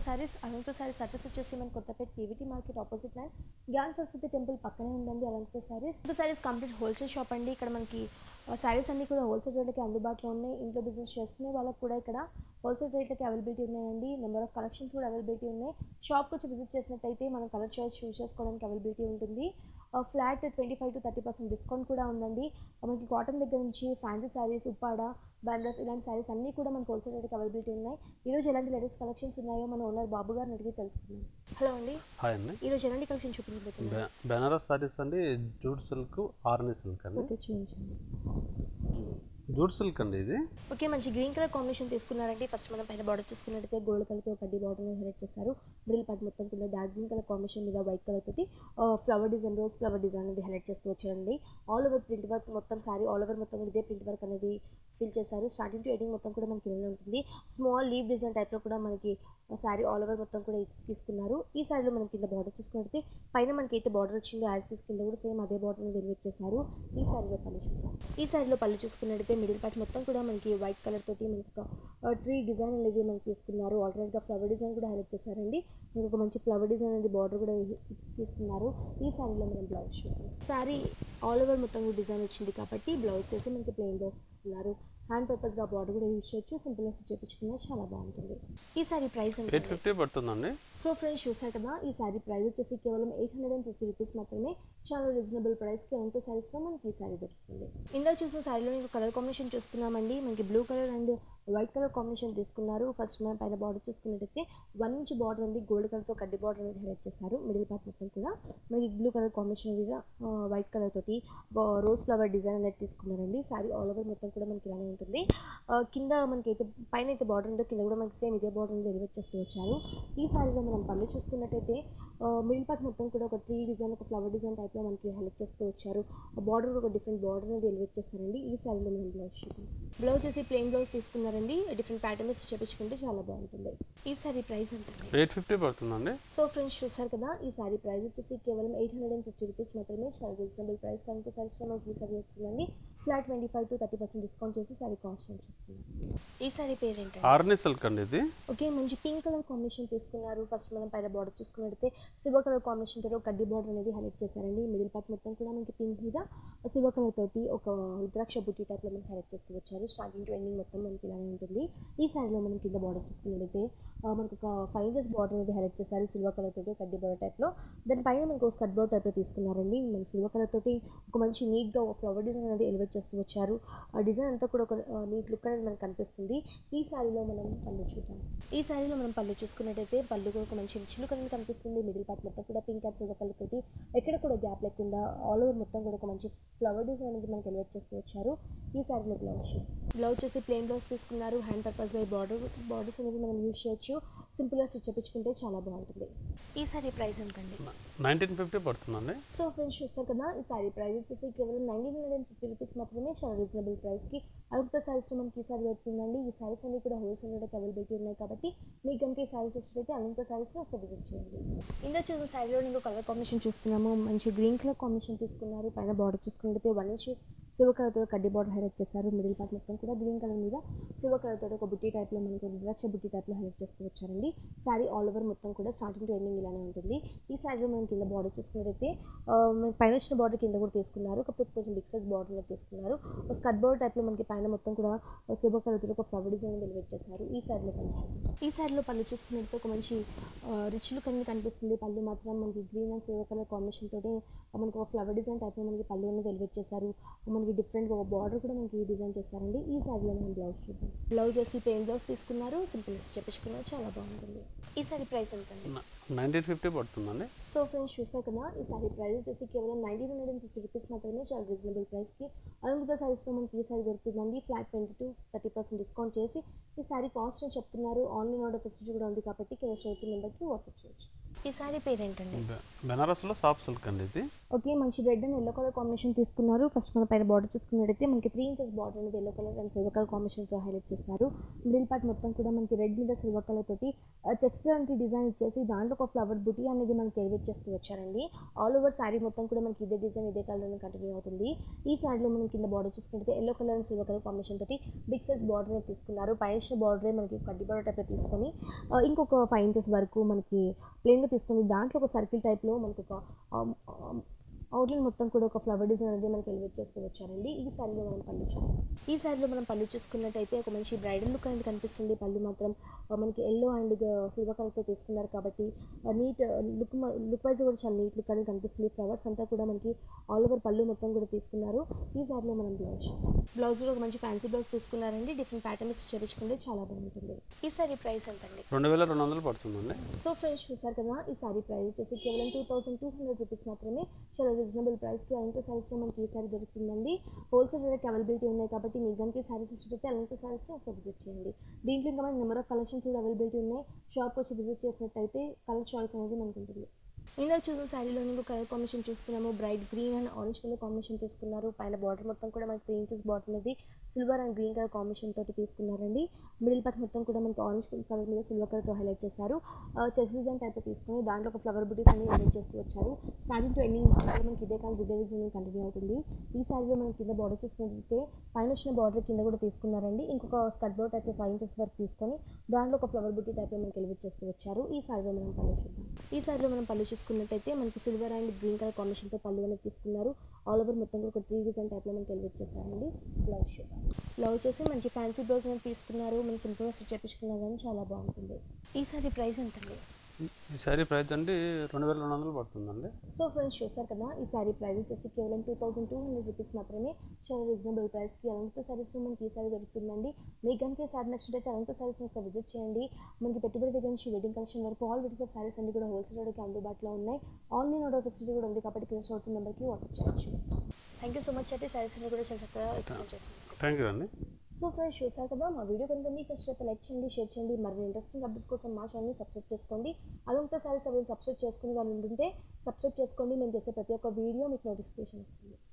Saris Alankrita saris address వచ్చేసి మన Kothapet PVT market opposite line Gnana Saraswati temple పక్కనే ఉందండి Alankrita sarees Alankrita sarees complete wholesale shop అండి ఇక్కడ మనకి సారీస్ అన్ని కూడా హోల్సేల్ రేట్లకి అందుబాటులో ఉన్నాయి ఇంట్లో బిజినెస్ చేసుకునే వాళ్ళకి కూడా ఇక్కడ హోల్సేల్ రేట్లకి అవైలబిలిటీ ఉన్నాయండి నెంబర్ ఆఫ్ కలెక్షన్స్ కూడా అవైలబిలిటీ ఉన్నాయి షాప్కి వచ్చి విజిట్ చేసినట్టయితే మనం కలర్ చాయిస్ చూస్ చేసుకోవడానికి అవైలబిలిటీ ఉంటుంది flat twenty five to thirty percent discount కూడా ఉందండి మనకి కాటన్ దగ్గర నుంచి ఫ్యాన్సీ శారీస్ ఉప్పాడ బ్యాండ్రస్ ఇలాంటి శారీస్ అన్నీ కూడా మనకి హోల్సేల్ రేట్కి అవైలబిలిటీ ఉన్నాయి ఈరోజు ఎలాంటి లేటెస్ట్ కలెక్షన్స్ ఉన్నాయో మన ఓనర్ బాబు గారిని అడిగి తెలుసుకుందాం హలో అండి హాయ్ అండి ఈరోజు ఎలాంటి కలెక్షన్ చూపించబోతున్నారు బె- బెనారస్ సారీస్ అండి జూట్ సిల్క్ ఆర్ని సిల్క్ అండి ఓకే చూపించండి జూట్ సిల్క్ అండి ఇది ఓకే మంచి గ్రీన్ కలర్ కాంబినేషన్ తీసుకున్నారంటే ఫస్ట్ మనం పైన బార్డర్ చూసుకున్నట్టయితే గోల్డ్ కలర్తో ఒక కడ్డీ బార్డర్ సెలెక్ట్ చేస్తారు మిడిల్ పార్ట్ మొత్తం కూడా డార్క్ గ్రీన్ కలర్ కాంబినేషన్ మీద వైట్ కలర్ తోటి flower design rose flower design అనేది హైలైట్ చేస్తూ వచ్చారండి ఆల్ ఓవర్ ప్రింట్ వర్క్ మొత్తం సారీ ఆల్ ఓవర్ మొత్తం కూడా ఇదే ప్రింట్ వర్క్ అనేది ఫిల్ చేశారు స్టార్టింగ్ టు ఎండింగ్ మొత్తం కూడా మనకి ఇలానే ఉంటుంది స్మాల్ లీవ్ డిజైన్ టైప్లో కూడా మనకి సారీ ఆల్ ఓవర్ మొత్తం కూడా తీసుకున్నారు ఈ సారీలో మనం కింద బార్డర్ చూసుకున్నట్టయితే పైన మనకి అయితే బార్డర్ వచ్చిందో యాజ్ టీస్ కింద కూడా సేమ్ అదే బార్డర్ వెలివేట్ చేశారు ఈ సారీలో పళ్ళు చూద్దాం ఈ సారీలో పళ్ళు చూసుకున్నట్టయితే మిడిల్ పార్ట్ మొత్తం కూడా మనకి వైట్ కలర్ తోటి మనకి ఒక ట్రీ డిజైన్ అనేది మనకి తీసుకున్నారు ఆల్రెడీగా ఫ్లవర్ డిజైన్ కూడా హైలైట్ చేశారండి మనకి ఒక మంచి ఫ్లవర్ డిజైన్ అనేది బార్డర్ కూడా తీసుకున్నారు ఈ సారీలో మనం బ్లౌజ్ చూద్దాం సారీ ఆల్ ఓవర్ మొత్తం కూడా డిజైన్ వచ్చింది కాబట్టి బ్లౌజ్ చేసి మనకి ప్లెయిన్ బ్లౌజ్ తీసుకున్నారు హ్యాండ్ పర్పస్గా బార్డర్ కూడా యూజ్ చేయొచ్చు సింపుల్గా స్టిచ్ చేపించుకున్నా చాలా బాగుంటుంది ఈ సారీ ప్రైస్ ఎంత ఎయిట్ ఫిఫ్టీ పడుతుందండి సో ఫ్రెండ్స్ చూసారు కదా ఈ సారీ ప్రైస్ వచ్చేసి కేవలం eight hundred and fifty rupees మాత్రమే చాలా రీజనబుల్ ప్రైస్కి ఎంతో సారీస్లో మనకి ఈ సారీ దొరుకుతుంది ఇందాక చూసిన సారీలో మీకు కలర్ కాంబినేషన్ చూస్తున్నామండి మనకి blue colour and white colour combination తీసుకున్నారు ఫస్ట్ మనం పైన బార్డర్ చూసుకున్నట్టయితే వన్ ఇంచ్ బార్డర్ ఉంది గోల్డ్ కలర్తో కడ్డీ బార్డర్ అనేది హైలైట్ చేశారు మిడిల్ పార్ట్ మొత్తం కూడా మనకి బ్లూ కలర్ కాంబినేషన్ మీద వైట్ కలర్ తోటి రోజ్ ఫ్లవర్ డిజైన్ అనేది తీసుకున్నారండి సారీ ఆల్ ఓవర్ మొత్తం కూడా మనకి ఇలానే ఉంటుంది ఆ, కింద మనకి అయితే పైన అయితే బార్డర్ ఉందో కింద కూడా మనకి సేమ్ ఇదే బార్డర్ అనేది డెలివర్ చేస్తూ వచ్చారు ఈ సారీలో మనం పళ్ళు చూసుకున్నట్టయితే మిడిల్ పార్ట్ మొత్తం కూడా ఒక ట్రీ డిజైన్ ఒక ఫ్లవర్ డిజైన్ టైప్లో మనకి హెల్ప్ చేస్తూ వచ్చారు ఆ బార్డర్ కూడా ఒక డిఫరెంట్ బార్డర్ అనేది డెలివర్ చేస్తారండి ఈ సారీలో మనం బ్లౌజ్ చూద్దాం బ్లౌజ్ చేసి ప్లెయిన్ బ్లౌజ్ తీసుకున్నారండి డిఫరెంట్ ప్యాటర్న్స్ చేపించుకుంటే చాలా బాగుంటుంది ఈ సారీ ప్రైస్ ఎంత ఎయిట్ ఫిఫ్టీ పడుతుందండి సో ఫ్రెండ్స్ చూసారు కదా ఈ సారీ ప్రైస్ వచ్చేసి కేవలం eight hundred and fifty rupees మాత్రమే చాలా రీజనబుల్ ప్రైస్ కనుక సారీస్లో మనకి ఈ సారీ వస్తుందండి flat twenty five to thirty percent discount చేసి సారీ కాస్ట్ అని చెప్తున్నాను ఈ సారీ పేరు ఏంటంటే ఆర్ని సిల్క్ అండి ఇది ఓకే మంచి పింక్ కలర్ కాంబినేషన్ తీసుకున్నారు ఫస్ట్ మనం పైన బార్డర్ చూసుకున్నట్టయితే సిల్వర్ కలర్ కాంబినేషన్ తోటి ఒక కడ్డీ బార్డర్ అనేది హైలైట్ చేశారండి మిడిల్ పార్ట్ మొత్తం కూడా మనకి పింక్ మీద సిల్వర్ కలర్ తోటి ఒక రుద్రాక్ష బుట్టి టైప్లో మనకి హైలైట్ చేస్తూ వచ్చారు స్టార్టింగ్ టు ఎండింగ్ మొత్తం మనకి ఇలానే ఉంటుంది ఈ సారీలో మనం కింద బార్డర్ చూసుకున్నట్టయితే ఆ, మనకు ఒక ఫైవ్ ఇంచెస్ బార్డర్ అనేది హైలైట్ చేశారు సిల్వర్ కలర్ తోటి కడ్డీ బార్డర్ టైప్లో దాని పైన మనకు ఒక స్కట్ బార్డర్ టైప్లో తీసుకున్నారండి మనకి సిల్వర్ కలర్ తోటి ఒక మంచి నీట్గా ఒక ఫ్లవర్ డిజైన్ అనేది ఎలివేట్ చేస్తూ వచ్చారు ఆ డిజైన్ అంతా కూడా ఒక నీట్ లుక్ అనేది మనకు కనిపిస్తుంది ఈ సారీలో మనం పళ్ళు చూద్దాం ఈ సారీలో మనం పళ్ళు చూసుకున్నట్టయితే పళ్ళు కూడా ఒక మంచి రిచ్ లుక్ అనేది కనిపిస్తుంది మిడిల్ పార్ట్ మొత్తం కూడా పింక్ అండ్ సిల్వర్ కలర్ తోటి ఎక్కడ కూడా గ్యాప్ లేకుండా ఆల్ ఓవర్ మొత్తం కూడా ఒక మంచి ఫ్లవర్ డిజైన్ అనేది మనకి ఎలివేట్ చేస్తూ వచ్చారు ఈ సారీలో బ్లౌజ్ బ్లౌజ్ చేసి ప్లెయిన్ బ్లౌజ్ తీసుకున్నారు hand purpose by border borders అనేది మనం యూజ్ చేయొచ్చు సింపుల్గా స్టిచ్ చేపించుకుంటే చాలా బాగుంటుంది ఈ సారీ ప్రైస్ ఎంతండి నైన్టీన్ ఫిఫ్టీ పడుతుందండి సో ఫ్రెండ్స్ చూస్తారు కదా ఈ సారీ ప్రైస్ వచ్చేసి కేవలం nineteen hundred and fifty rupees మాత్రమే చాలా రీజనబుల్ ప్రైస్కి అడుగుత సారీస్లో మనకి ఈ సారీ దొరుకుతుందండి ఈ సారీస్ అన్ని కూడా హోల్సేల్ రేట్ అవైలబిలిటీ ఉన్నాయి కాబట్టి మీకు కనుక ఈ సారీస్ వచ్చినట్లయితే అనంత సారీస్లో ఒకసారి విజిట్ చేయండి ఇందులో చూసిన సారీలో ఇంకో కలర్ కాంబినేషన్ చూస్తున్నాము మంచి గ్రీన్ కలర్ కాంబినేషన్ తీసుకున్నారు పైన బార్డర్ చూసుకున్నట్లయితే వన్ ఇంచ్ సిల్వర్ కలర్తో కడ్డీ బార్డర్ హైలైట్ చేశారు మిడిల్ పార్ట్ మొత్తం కూడా గ్రీన్ కలర్ మీద సిల్వర్ కలర్తో ఒక బుట్టి టైప్లో మనకి రుద్రాక్ష బుట్టి టైప్లో హైలైట్ చేస్తూ వచ్చారండి సారీ ఆల్ ఓవర్ మొత్తం కూడా స్టార్టింగ్ టు ఎండింగ్ ఇలానే ఉంటుంది ఈ సారీలో మనం కింద బార్డర్ చూసుకున్నట్టయితే ఆ, మనకి పైన వచ్చిన బార్డర్ కింద కూడా తీసుకున్నారు కాకపోతే కొంచెం బిగ్ సైజ్ బార్డర్లో తీసుకున్నారు ఒక స్కట్ బార్డర్ టైప్లో మనకి పైన మొత్తం కూడా సిల్వర్ కలర్తో ఒక ఫ్లవర్ డిజైన్ డెలివర్ చేశారు ఈ సారీలో పళ్ళు చూద్దాం. ఈ సారీలో పళ్ళు చూసుకున్నట్టు ఒక మంచి రిచ్ లుక్ అనేది కనిపిస్తుంది పళ్ళు మాత్రం మనకి green and silver colour combination తోటి మనకి ఒక ఫ్లవర్ డిజైన్ టైప్లో మనకి పళ్ళు అనేది డెలివర్ చేశారు మనకి డిఫరెంట్ ఒక బార్డర్ కూడా మనకి డిజైన్ చేశారండి ఈ సారీలో మనం బ్లౌజ్ చూద్దాం బ్లౌజ్ వచ్చి ప్లెయిన్ బ్లౌజ్ తీసుకున్నారు సింపుల్ చెప్పించుకున్నారు చాలా బాగుంటుంది ఈ సారీ ప్రైస్ ఎంత అండి నైన్టీన్ ఫిఫ్టీ పడుతుందండి సో ఫ్రెండ్స్ చూసారు కదా ఈ సారీ ప్రైస్ వచ్చేసి కేవలం nineteen hundred and fifty rupees మాత్రమే చాలా రీజనబుల్ ప్రైస్కి అలంకృత సారీస్లో మనకి ఈ సారీ దొరుకుతుందండి flat twenty to thirty percent discount చేసి ఈ సారీ కాస్ట్ అని చెప్తున్నారు ఆన్లైన్ ఆర్డర్ ఫెసిలిటీ కూడా ఉంది కాబట్టి కింద షోకి నెంబర్కి వాట్సాప్ చేయొచ్చు ఈ సారీ పేరు ఏంటండి బె- బెనారస్లో సాఫ్ట్ సిల్క్ అండి ఇది ఓకే మంచి red and yellow colour combination తీసుకున్నారు ఫస్ట్ మన పైన బార్డర్ చూసుకున్నట్టయితే మనకి త్రీ ఇంచెస్ బార్డర్ అనేది yellow colour and silver colour కాంబినేషన్తో హైలైట్ చేశారు మిడిల్ పార్ట్ మొత్తం కూడా మనకి రెడ్ మీద సిల్వర్ కలర్ తోటి చెక్స్ లాంటి డిజైన్ ఇచ్చేసి దాంట్లో ఒక ఫ్లవర్ బుటీ అనేది మనకి ఎలివేట్ చేస్తూ వచ్చారండి ఆల్ ఓవర్ శారీ మొత్తం కూడా మనకి ఇదే డిజైన్ ఇదే కలర్ కంటిన్యూ అవుతుంది ఈ శారీలో మనం కింద బార్డర్ చూసుకుంటే yellow colour and silver colour combination తోటి బిగ్ సైజ్ బార్డర్ అనేది తీసుకున్నారు పైన బార్డరే మనకి కడ్డీ బార్డర్ టైప్ తీసుకొని ఆ, ఇంకొక ఫైవ్ ఇంచెస్ వరకు మనకి ప్లెయిన్గా తీసుకొని దాంట్లో ఒక సర్కిల్ టైప్లో మనకి ఒక అవుట్లైన్ మొత్తం కూడా ఒక ఫ్లవర్ డిజైన్ అనేది మనకి ఎలివేట్ చేస్తూ వచ్చారండి ఈ శారీలో మనం పళ్ళు చూద్దాం ఈ శారీలో మనం పళ్ళు చూసుకున్నట్టయితే ఒక మంచి బ్రైడల్ లుక్ అనేది కనిపిస్తుంది పళ్ళు మాత్రం ఆ, మనకి ఎల్లో అండ్ సిల్వర్ కలర్తో తీసుకున్నారు కాబట్టి నీట్ లుక్ లుక్ వైజ్ కూడా చాలా నీట్ లుక్ అనేది కనిపిస్తుంది ఫ్లవర్స్ అంతా కూడా మనకి ఆల్ ఓవర్ పళ్ళు మొత్తం కూడా తీసుకున్నారు ఈ శారీలో మనం బ్లౌజ్ బ్లౌజ్ కూడా ఒక మంచి ఫ్యాన్సీ బ్లౌజ్ తీసుకున్నారండి డిఫరెంట్ ప్యాటర్న్స్ చేపించుకుంటే చాలా బాగుంటుంది ఈ శారీ ప్రైస్ ఎంత అండి రెండు వేల రెండు వందలు పడుతుందండి సో ఫ్రెండ్స్ చూసారు కదా ఈ సారీ ప్రైస్ వచ్చేసి కేవలం two thousand two hundred rupees మాత్రమే చాలా రీజనబుల్ ప్రైస్కి అలంతో సారీస్లో మనకి ఈ సారీ దొరుకుతుందండి హోల్సేల్ రేట్ అవైలబిలిటీ ఉన్నాయి కాబట్టి మీకు కనుక సారీస్ ఇష్టమైతే అలంతో సారీస్ని ఒకసారి విజిట్ చేయండి దీంట్లో ఇంకా మనకి నెంబర్ ఆఫ్ కలెక్షన్స్ కూడా అవైలబిలిటీ ఉన్నాయి షాప్కి వచ్చి విజిట్ చేసినట్టయితే కలర్ చాయిస్ అనేది మనకు ఉంటుంది ఇందులో చూసిన శారీలో ఇంకో కలర్ కాంబినేషన్ చూస్తున్నాము bright green and orange colour combination తీసుకున్నారు పైన బార్డర్ మొత్తం కూడా మనకి త్రీ ఇంచెస్ బార్డర్ అనేది silver and green colour combination తోటి తీసుకున్నారండి మిడిల్ పార్ట్ మొత్తం కూడా మనకి ఆరెంజ్ కలర్ మీద సిల్వర్ కలర్తో హైలైట్ చేశారు చెక్స్ డిజైన్ టైప్ తీసుకొని దాంట్లో ఒక ఫ్లవర్ బుటీస్ అన్ని హైలైట్ చేస్తూ వచ్చారు స్టార్టింగ్ టు ఎండింగ్ మనకి ఇదే కాలం గుడ్డే డిజైన్ కంటిన్యూ అవుతుంది ఈ శారీలో మనం కింద బార్డర్ చూసుకున్నట్లయితే పైన వచ్చిన బార్డర్ కింద కూడా తీసుకున్నారండి ఇంకొక skirt border type five inches వరకు తీసుకొని దాంట్లో ఒక ఫ్లవర్ బుట్టి టైప్ మనకి ఎలివేట్ చేస్తూ వచ్చారు ఈ శారీలో మనం పళ్ళు చూద్దాం ఈ శారీలో మనం పళ్ళు చూసుకున్నట్టయితే మనకి సిల్వర్ అండ్ గ్రీన్ కలర్ కాంబినేషన్తో పళ్ళు అనేది తీసుకున్నారు ఆల్ ఓవర్ మొత్తం కూడా ఒక ట్రీ డిజైన్ టైప్లో మనకి ఎలివేట్ చేశారండి బ్లౌజ్ చూద్దాం బ్లౌజ్ వచ్చేసి మంచి ఫ్యాన్సీ బ్లౌజ్ అనేది తీసుకున్నారు మనం సింపుల్గా స్టిచ్ చేపించుకున్నా కానీ చాలా బాగుంటుంది ఈ సారీ ప్రైస్ ఎంతండి ఈ శారీ ప్రైస్ అండి రెండు వేల రెండు వందలు పడుతుందండి సో ఫ్రెండ్స్ చూసారు కదా ఈ శారీ ప్రైస్ వచ్చేసి కేవలం two thousand two hundred rupees మాత్రమే చాలా రీజనబుల్ ప్రైస్కి అలంకృత శారీస్లో మనకి ఈ శారీ దొరుకుతుందండి మీకు కనుక ఈ శారీ నచ్చినట్టయితే అలంకృత శారీస్ ఒకసారి విజిట్ చేయండి మనకి పెట్టుబడి దగ్గర నుంచి వెడ్డింగ్ కలెక్షన్ వరకు ఆల్ వెరైటీస్ ఆఫ్ శారీస్ అన్ని కూడా హోల్సేల్ రేట్కి అందుబాటులో ఉన్నాయి ఆన్లైన్ ఆర్డర్ ఫెసిలిటీ కూడా ఉంది కాబట్టి కింద చదువుతున్న నెంబర్కి వాట్సాప్ చేయొచ్చు థ్యాంక్ యూ సో మచ్ అయితే శారీస్ అన్ని కూడా చాలా చక్కగా ఎక్స్ప్లెయిన్ చేసింది థ్యాంక్ యూ అండి సో ఫ్రెండ్స్ చూసారు కదా మా వీడియో కనుక మీకు నచ్చినట్లయితే లైక్ చేయండి షేర్ చేయండి మరిన్ని ఇంట్రెస్టింగ్ అప్డేట్స్ కోసం మా ఛానల్ని సబ్స్క్రైబ్ చేసుకోండి అలాగే సారీస్ అవి సబ్స్క్రైబ్ చేసుకుని వాళ్ళు ఉంటుంటే సబ్స్క్రైబ్ చేసుకోండి మేము చేసే ప్రతి ఒక్క వీడియో మీకు నోటిఫికేషన్ వస్తుంది